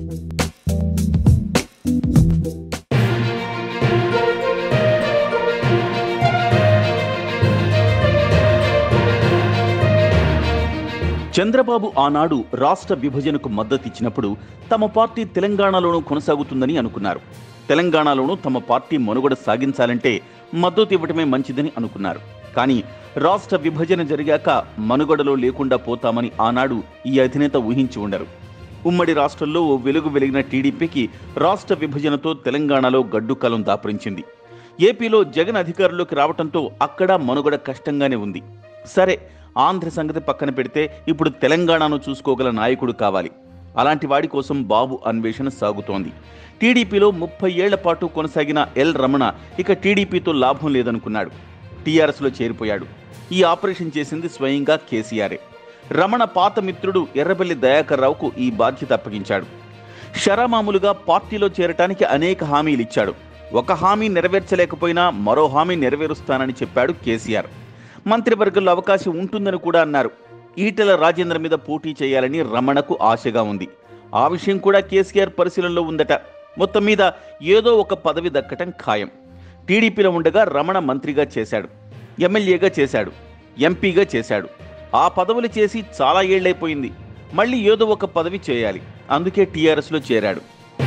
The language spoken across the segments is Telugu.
చంద్రబాబు ఆనాడు రాష్ట్ర విభజనకు మద్దతిచ్చినప్పుడు తమ పార్టీ తెలంగాణలోనూ కొనసాగుతుందని అనుకున్నారు తెలంగాణలోనూ తమ పార్టీ మనుగడ సాగించాలంటే మద్దతు ఇవ్వటమే మంచిదని అనుకున్నారు కానీ రాష్ట్ర విభజన జరిగాక మనుగడలో లేకుండా పోతామని ఆనాడు ఈ అధినేత ఊహించి ఉండరు ఉమ్మడి రాష్ట్రంలో ఓ వెలుగు వెలిగిన టీడీపీకి రాష్ట్ర విభజనతో తెలంగాణలో గడ్డుకాలం దాపురించింది ఏపీలో జగన్ అధికారంలోకి రావటంతో అక్కడ మనుగడ కష్టంగానే ఉంది సరే ఆంధ్ర సంగతి పక్కన పెడితే ఇప్పుడు తెలంగాణను చూసుకోగల నాయకుడు కావాలి అలాంటి వాడి కోసం బాబు అన్వేషణ సాగుతోంది టీడీపీలో ముప్పై ఏళ్ల పాటు కొనసాగిన ఎల్ రమణ ఇక టీడీపీతో లాభం లేదనుకున్నాడు టీఆర్ఎస్లో చేరిపోయాడు ఈ ఆపరేషన్ చేసింది స్వయంగా కేసీఆరే రమణ పాత మిత్రుడు ఎర్రబెల్లి దయాకర్ రావుకు ఈ బాధ్యత అప్పగించాడు షరామామూలుగా పార్టీలో చేరటానికి అనేక హామీలు ఇచ్చాడు ఒక హామీ నెరవేర్చలేకపోయినా మరో హామీ నెరవేరుస్తానని చెప్పాడు కేసీఆర్ మంత్రివర్గంలో అవకాశం ఉంటుందని కూడా అన్నారు ఈటెల రాజేంద్ర మీద పోటీ చేయాలని రమణకు ఆశగా ఉంది ఆ విషయం కూడా కేసీఆర్ పరిశీలనలో ఉందట మొత్తం మీద ఏదో ఒక పదవి దక్కటం ఖాయం టీడీపీలో ఉండగా రమణ మంత్రిగా చేశాడు ఎమ్మెల్యేగా చేశాడు ఎంపీగా చేశాడు ఆ పదవులు చేసి చాలా ఏళ్లైపోయింది మళ్ళీ ఏదో ఒక పదవి చేయాలి అందుకే టీఆర్ఎస్లో చేరాడు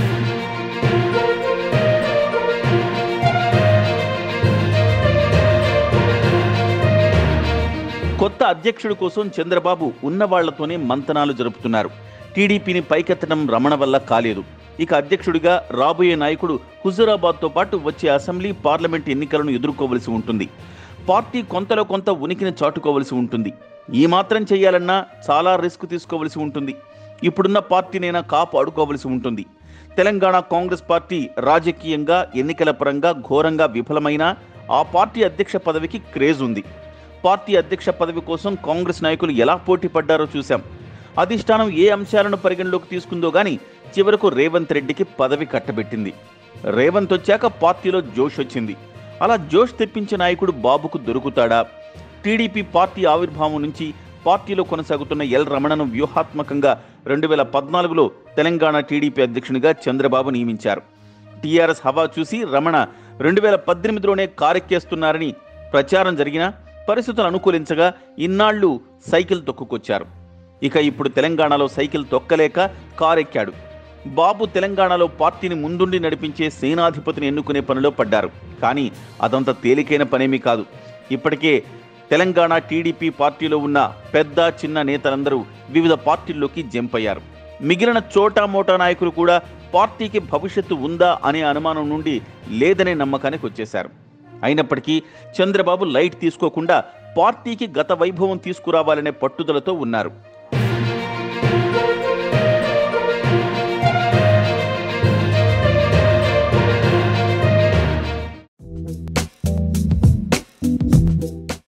కొత్త అధ్యక్షుడి కోసం చంద్రబాబు ఉన్న వాళ్లతోనే మంతనాలు జరుపుతున్నారు టీడీపీని పైకెత్తడం రమణ వల్ల కాలేదు ఇక అధ్యక్షుడిగా రాబోయే నాయకుడు హుజూరాబాద్తో పాటు వచ్చే అసెంబ్లీ పార్లమెంట్ ఎన్నికలను ఎదుర్కోవలసి ఉంటుంది పార్టీ కొంతలో కొంత ఉనికిని చాటుకోవలసి ఉంటుంది ఈ మాత్రం చేయాలన్నా చాలా రిస్క్ తీసుకోవలసి ఉంటుంది ఇప్పుడున్న పార్టీనైనా కాపు అడుకోవలసి ఉంటుంది తెలంగాణ కాంగ్రెస్ పార్టీ రాజకీయంగా ఎన్నికల పరంగా ఘోరంగా విఫలమైన ఆ పార్టీ అధ్యక్ష పదవికి క్రేజ్ ఉంది పార్టీ అధ్యక్ష పదవి కోసం కాంగ్రెస్ నాయకులు ఎలా పోటీ పడ్డారో చూశాం అధిష్టానం ఏ అంశాలను పరిగణలోకి తీసుకుందో గాని చివరకు రేవంత్ రెడ్డికి పదవి కట్టబెట్టింది రేవంత్ వచ్చాక పార్టీలో జోష్ వచ్చింది అలా జోష్ తెప్పించే నాయకుడు బాబుకు దొరుకుతాడా టీడీపీ పార్టీ ఆవిర్భావం నుంచి పార్టీలో కొనసాగుతున్న ఎల్ రమణను వ్యూహాత్మకంగా రెండు వేల పద్నాలుగులో తెలంగాణ టీడీపీ అధ్యక్షునిగా చంద్రబాబు నియమించారు టీఆర్ఎస్ హవా చూసి రమణ రెండు వేల పద్దెనిమిదిలోనే కారెక్కేస్తున్నారని ప్రచారం జరిగినా పరిస్థితులు అనుకూలించగా ఇన్నాళ్లు సైకిల్ తొక్కుకొచ్చారు ఇక ఇప్పుడు తెలంగాణలో సైకిల్ తొక్కలేక కారెక్కాడు బాబు తెలంగాణలో పార్టీని ముందుండి నడిపించే సేనాధిపతిని ఎన్నుకునే పనిలో పడ్డారు కానీ అదంత తేలికైన పనేమీ కాదు ఇప్పటికే తెలంగాణ టీడీపీ పార్టీలో ఉన్న పెద్ద చిన్న నేతలందరూ వివిధ పార్టీల్లోకి జంప్ అయ్యారు మిగిలిన చోటా మోటా నాయకులు కూడా పార్టీకి భవిష్యత్తు ఉందా అనే అనుమానం నుండి లేదనే నమ్మకానికి వచ్చేశారు అయినప్పటికీ చంద్రబాబు లైట్ తీసుకోకుండా పార్టీకి గత వైభవం తీసుకురావాలనే పట్టుదలతో ఉన్నారు